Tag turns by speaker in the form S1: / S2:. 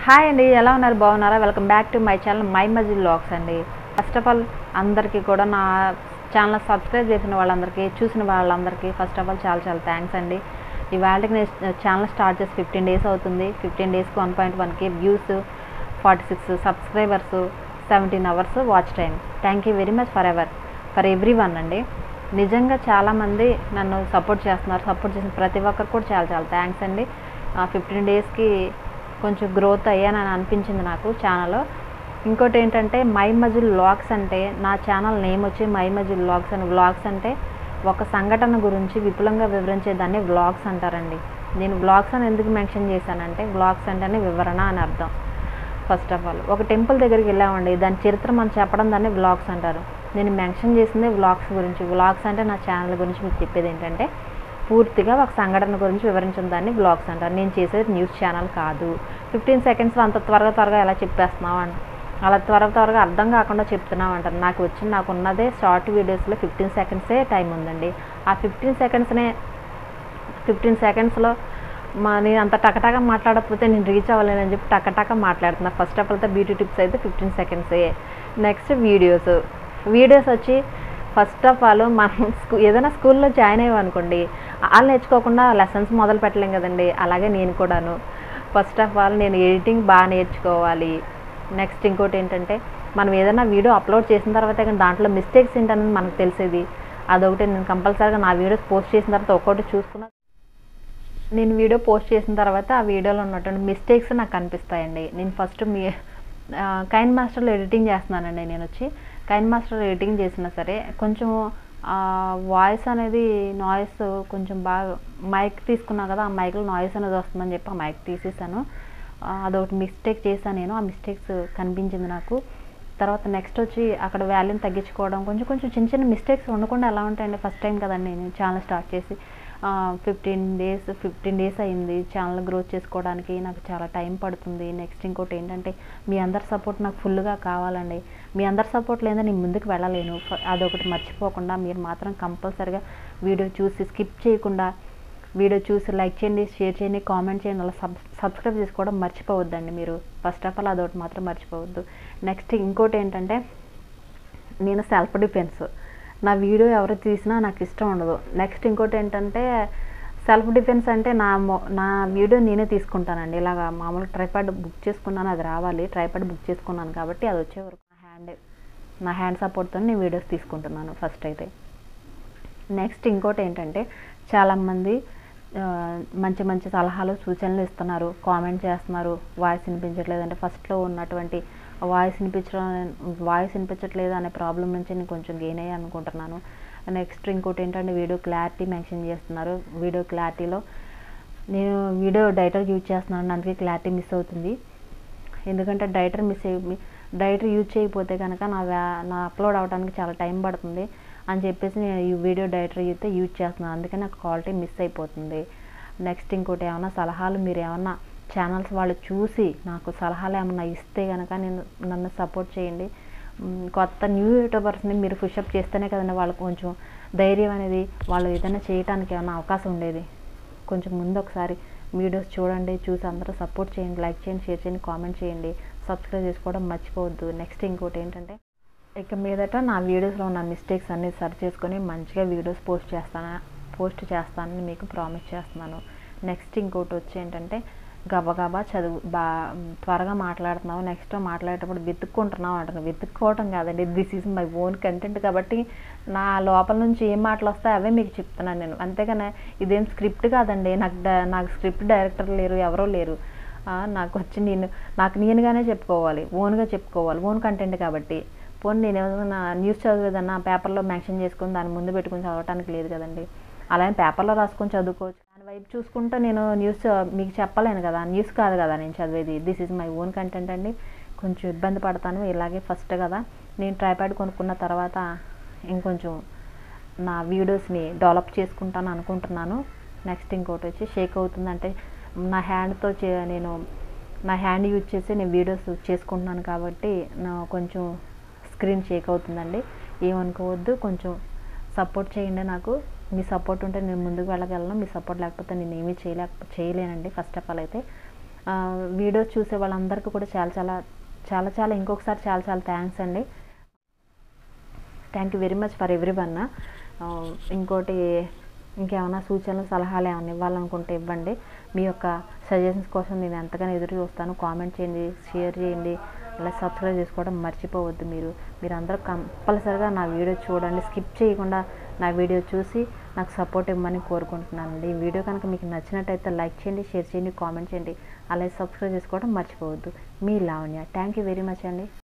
S1: hi అండి ఎలా ఉన్నారు బాగున్నారా welcome back to my channel my muscle logs అండి ఫస్ట్ ఆఫ్ ఆల్ అందరికీ కూడా నా ఛానల్ సబ్స్క్రైబ్ చేసిన వాళ్ళందరికీ చూసిన వాళ్ళందరికీ ఫస్ట్ ఆఫ్ ఆల్ చాలా చాలా థ్యాంక్స్ అండి ఇవాళకి నేను ఛానల్ స్టార్ట్ చేసి ఫిఫ్టీన్ డేస్ అవుతుంది ఫిఫ్టీన్ డేస్కి వన్ పాయింట్ వన్కి views forty six subscribers seventeen hours watch time thank you very much for ever for everyone అండి నిజంగా చాలామంది నన్ను సపోర్ట్ చేస్తున్నారు సపోర్ట్ చేసిన ప్రతి ఒక్కరు కూడా చాలా చాలా థ్యాంక్స్ అండి ఫిఫ్టీన్ డేస్కి కొంచెం గ్రోత్ అయ్యానని అనిపించింది నాకు ఛానల్ ఇంకోటి ఏంటంటే మై మజిల్ వ్లాగ్స్ అంటే నా ఛానల్ నేమ్ వచ్చి మై మజిల్ వ్లాగ్స్ అని వ్లాగ్స్ అంటే ఒక సంఘటన గురించి విపులంగా వివరించేదాన్ని వ్లాగ్స్ అంటారండి నేను వ్లాగ్స్ అని ఎందుకు మెన్షన్ చేశానంటే వ్లాగ్స్ అంటేనే వివరణ అని అర్థం ఫస్ట్ ఆఫ్ ఆల్ ఒక టెంపుల్ దగ్గరికి వెళ్ళామండి దాని చరిత్ర మనం చెప్పడం దాన్ని వ్లాగ్స్ అంటారు నేను మెన్షన్ చేసింది వ్లాగ్స్ గురించి వ్లాగ్స్ అంటే నా ఛానల్ గురించి మీకు చెప్పేది ఏంటంటే పూర్తిగా ఒక సంఘటన గురించి వివరించిన దాన్ని వ్లాగ్స్ అంటారు నేను చేసేది న్యూస్ ఛానల్ కాదు ఫిఫ్టీన్ సెకండ్స్లో అంత త్వరగా త్వరగా ఎలా చెప్పేస్తున్నావు అని అలా త్వరగా త్వరగా అర్థం కాకుండా చెప్తున్నావు అంటారు నాకు వచ్చి నాకు ఉన్నదే షార్ట్ వీడియోస్లో ఫిఫ్టీన్ సెకండ్సే టైం ఉందండి ఆ ఫిఫ్టీన్ సెకండ్స్నే ఫిఫ్టీన్ సెకండ్స్లో మా నేను అంత టకటక మాట్లాడకపోతే నేను రీచ్ అవ్వలేనని చెప్పి టకటక మాట్లాడుతున్నా ఫస్ట్ ఆఫ్ ఆల్ అయితే బ్యూటీ టిప్స్ అయితే ఫిఫ్టీన్ సెకండ్సే నెక్స్ట్ వీడియోస్ వీడియోస్ వచ్చి ఫస్ట్ ఆఫ్ ఆల్ మనం స్కూ ఏదైనా స్కూల్లో జాయిన్ అయ్యామనుకోండి వాళ్ళు నేర్చుకోకుండా లెసన్స్ మొదలు పెట్టలేం కదండి అలాగే నేను కూడాను ఫస్ట్ ఆఫ్ ఆల్ నేను ఎడిటింగ్ బాగా నేర్చుకోవాలి నెక్స్ట్ ఇంకోటి ఏంటంటే మనం ఏదైనా వీడియో అప్లోడ్ చేసిన తర్వాత కానీ దాంట్లో మిస్టేక్స్ ఏంటనేది మనకు తెలిసేది అదొకటి నేను కంపల్సరీగా నా వీడియోస్ పోస్ట్ చేసిన తర్వాత ఒక్కొక్కటి చూసుకున్నా నేను వీడియో పోస్ట్ చేసిన తర్వాత ఆ వీడియోలో ఉన్నటువంటి మిస్టేక్స్ నాకు కనిపిస్తాయండి నేను ఫస్ట్ మీ కైన్ మాస్టర్లో ఎడిటింగ్ చేస్తున్నానండి నేను వచ్చి కైన్ మాస్టర్ ఎడిటింగ్ చేసినా సరే కొంచెం వాయిస్ అనేది నాయిస్ కొంచెం బాగా మైక్ తీసుకున్నా కదా ఆ మైక్లో నాయిస్ అనేది వస్తుందని చెప్పి ఆ మైక్ తీసేసాను ఆ, అదొకటి మిస్టేక్ చేశాను నేను ఆ మిస్టేక్స్ కనిపించింది నాకు తర్వాత నెక్స్ట్ వచ్చి అక్కడ వాల్యూని తగ్గించుకోవడం కొంచెం కొంచెం చిన్న చిన్న మిస్టేక్స్ ఉండకుండా ఎలా ఉంటాయండి ఫస్ట్ టైం కదండి నేను ఛానల్ స్టార్ట్ చేసి ఫిఫ్టీన్ డేస్ ఫిఫ్టీన్ డేస్ అయింది ఛానల్ గ్రోత్ చేసుకోవడానికి నాకు చాలా టైం పడుతుంది నెక్స్ట్ ఇంకోటి ఏంటంటే మీ అందరి సపోర్ట్ నాకు ఫుల్గా కావాలండి మీ అందరి సపోర్ట్ లేదా నేను ముందుకు వెళ్ళలేను ఫ- అదొకటి మర్చిపోకుండా మీరు మాత్రం కంపల్సరిగా వీడియో చూసి స్కిప్ చేయకుండా వీడియో చూసి లైక్ చేయండి షేర్ చేయండి కామెంట్ చేయండి అలా సబ్ సబ్స్క్రైబ్ చేసుకోవడం మర్చిపోవద్దండి మీరు ఫస్ట్ ఆఫ్ ఆల్ అదొకటి మాత్రం మర్చిపోవద్దు నెక్స్ట్ ఇంకోటి ఏంటంటే నేను సెల్ఫ్ డిఫెన్స్ నా వీడియో ఎవరు తీసినా నాకు ఇష్టం ఉండదు నెక్స్ట్ ఇంకోటి ఏంటంటే సెల్ఫ్ డిఫెన్స్ అంటే నా మొ నా వీడియో నేనే తీసుకుంటానండి ఇలాగా మామూలు ట్రైపాడ్ బుక్ చేసుకున్నాను అది రావాలి ట్రైపాడ్ బుక్ చేసుకున్నాను కాబట్టి అది వచ్చే వరకు నా హ్యాండ్ నా హ్యాండ్ సపోర్ట్తో నేను వీడియోస్ తీసుకుంటున్నాను ఫస్ట్ అయితే నెక్స్ట్ ఇంకోటి ఏంటంటే చాలామంది ఆ, మంచి మంచి సలహాలు సూచనలు ఇస్తున్నారు కామెంట్ చేస్తున్నారు వాయిస్ వినిపించట్లేదు అంటే ఫస్ట్లో ఉన్నటువంటి వాయిస్ వినిపించడం వాయిస్ వినిపించట్లేదు అనే ప్రాబ్లం నుంచి నేను కొంచెం గెయిన్ అయ్యి అనుకుంటున్నాను నెక్స్ట్ ఇంకోటి ఏంటంటే వీడియో క్లారిటీ మెన్షన్ చేస్తున్నారు వీడియో క్లారిటీలో నేను వీడియో డైటర్ యూజ్ చేస్తున్నాను అందుకే క్లారిటీ మిస్ అవుతుంది ఎందుకంటే డైటర్ మిస్ అయ్యి డైటర్ యూజ్ చేయకపోతే కనుక నా వ్యా నా అప్లోడ్ అవడానికి చాలా టైం పడుతుంది అని చెప్పేసి నేను ఈ వీడియో డైటర్ అయితే యూజ్ చేస్తున్నాను అందుకే నాకు క్వాలిటీ మిస్ అయిపోతుంది నెక్స్ట్ ఇంకోటి ఏమన్నా సలహాలు మీరు ఏమన్నా ఛానల్స్ వాళ్ళు చూసి నాకు సలహాలు ఏమన్నా ఇస్తే కనుక నేను నన్ను సపోర్ట్ చేయండి మ్, కొత్త న్యూ యూట్యూబర్స్ని మీరు పుషప్ చేస్తేనే కదండి వాళ్ళకు కొంచెం ధైర్యం అనేది వాళ్ళు ఏదైనా చేయడానికి ఏమైనా అవకాశం ఉండేది కొంచెం ముందు ఒకసారి వీడియోస్ చూడండి చూసి అందరూ సపోర్ట్ చేయండి లైక్ చేయండి షేర్ చేయండి కామెంట్ చేయండి సబ్స్క్రైబ్ చేసుకోవడం మర్చిపోవద్దు నెక్స్ట్ ఇంకోటి ఏంటంటే ఇక మీదట నా వీడియోస్లో ఉన్న మిస్టేక్స్ అన్ని సరి చేసుకొని మంచిగా వీడియోస్ పోస్ట్ చేస్తాను పోస్ట్ చేస్తానని మీకు ప్రామిస్ చేస్తున్నాను నెక్స్ట్ ఇంకోటి వచ్చి ఏంటంటే గబగబా చదువు బా త్వరగా మాట్లాడుతున్నావు నెక్స్ట్ మాట్లాడేటప్పుడు వెతుక్కుంటున్నావు అంటారు వెతుక్కోవటం కాదండి this is my own content కాబట్టి నా లోపల నుంచి ఏం మాటలు వస్తాయి అవే మీకు చెప్తున్నాను నేను అంతేగాని ఇదేం స్క్రిప్ట్ కాదండి నాకు డ- నాకు స్క్రిప్ట్ డైరెక్టర్ లేరు ఎవరో లేరు ఆ, నాకు వచ్చి నేను నాకు నేనుగానే చెప్పుకోవాలి ఓన్గా చెప్పుకోవాలి ఓన్ కంటెంట్ కాబట్టి పోనీ నేను ఏదైనా న్యూస్ చదివేదన్నా పేపర్లో మెన్షన్ చేసుకొని దాని ముందు పెట్టుకొని చదవటానికి లేదు కదండి అలానే పేపర్లో రాసుకొని చదువుకోవచ్చు దాని వైపు చూసుకుంటూ నేను న్యూస్ మీకు చెప్పలేను కదా న్యూస్ కాదు కదా నేను చదివేది this is my own content అండి కొంచెం ఇబ్బంది పడతాను ఇలాగే ఫస్ట్ కదా నేను ట్రైప్యాడ్ కొనుక్కున్న తర్వాత ఇంకొంచెం నా వీడియోస్ని డెవలప్ చేసుకుంటాను అనుకుంటున్నాను నెక్స్ట్ ఇంకోటి వచ్చి షేక్ అవుతుందంటే నా హ్యాండ్తో చే నేను నా హ్యాండ్ యూజ్ చేసి నేను వీడియోస్ చేసుకుంటున్నాను కాబట్టి నా కొంచెం స్క్రీన్ షేక్ అవుతుందండి ఏమనుకోవద్దు కొంచెం సపోర్ట్ చేయండి నాకు మీ సపోర్ట్ ఉంటే నేను ముందుకు వెళ్ళగలను మీ సపోర్ట్ లేకపోతే నేను ఏమీ చేయలేక చేయలేనండి ఫస్ట్ ఆఫ్ ఆల్ అయితే ఆ, వీడియో చూసే వాళ్ళందరికీ కూడా చాలా చాలా చాలా చాలా ఇంకొకసారి చాలా చాలా థ్యాంక్స్ అండి thank you very much for everyone ఇంకోటి ఇంకేమైనా సూచనలు సలహాలు ఏమైనా ఇవ్వాలనుకుంటే ఇవ్వండి మీ యొక్క సజెషన్స్ కోసం నేను ఎంతగానో ఎదురు చూస్తాను కామెంట్ చేయండి షేర్ చేయండి అలా సబ్స్క్రైబ్ చేసుకోవడం మర్చిపోవద్దు మీరు మీరు అందరూ కంపల్సరిగా నా వీడియో చూడండి స్కిప్ చేయకుండా నా వీడియో చూసి నాకు సపోర్ట్ ఇవ్వమని కోరుకుంటున్నానండి ఈ వీడియో కనుక మీకు నచ్చినట్టయితే లైక్ చేయండి షేర్ చేయండి కామెంట్ చేయండి అలాగే సబ్స్క్రైబ్ చేసుకోవడం మర్చిపోవద్దు మీ Lavanya thank you very much అండి